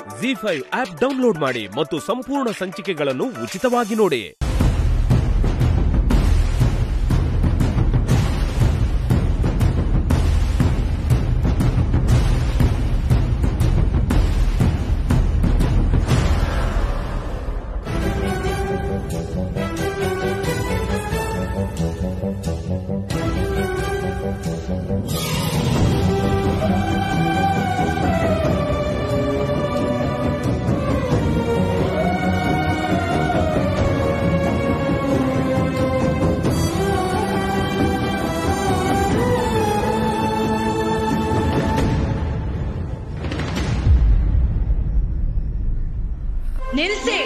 G five app download ಮಾಡಿ ಮತ್ತು ಸಂಪೂರ್ಣ ಸಂಚಿಕೆಗಳನ್ನು ಉಚಿತವಾಗಿ ನೋಡಿ ನಿಲ್ಸಿ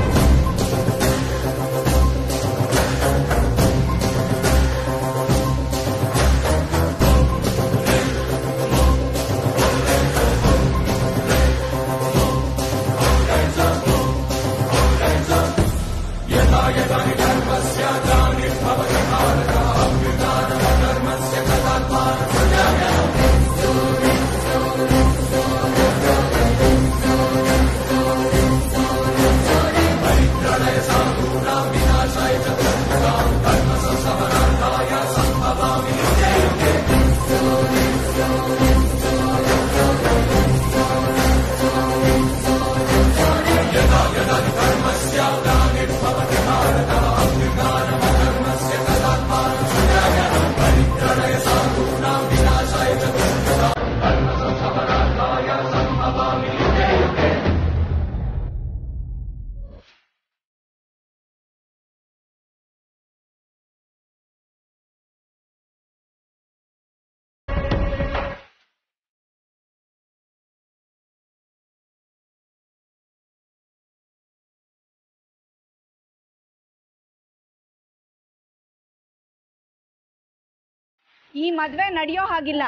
ಈ ಮದ್ವೆ ನಡೆಯೋ ಹಾಗಿಲ್ಲ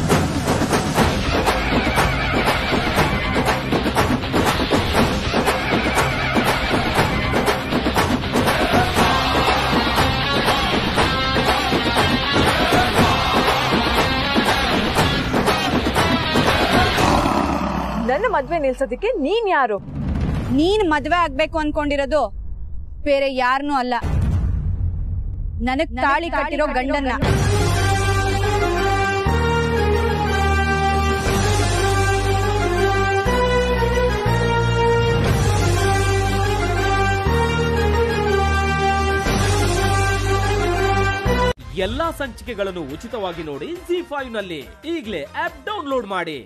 ನನ್ನ ಮದ್ವೆ ನಿಲ್ಸೋದಕ್ಕೆ ನೀನ್ ಯಾರು ನೀನ್ ಮದ್ವೆ ಆಗ್ಬೇಕು ಅನ್ಕೊಂಡಿರೋದು ಬೇರೆ ಯಾರನ್ನೂ ಅಲ್ಲ ನನಗ್ ತಾಳಿ ಕಟ್ಟಿರೋ ಗಂಡನ್ನ ಎಲ್ಲಾ ಸಂಚಿಕೆಗಳನ್ನು ಉಚಿತವಾಗಿ ನೋಡಿ ಜಿ ಫೈವ್ ನಲ್ಲಿ ಈಗಲೇ ಆಪ್ ಡೌನ್ಲೋಡ್ ಮಾಡಿ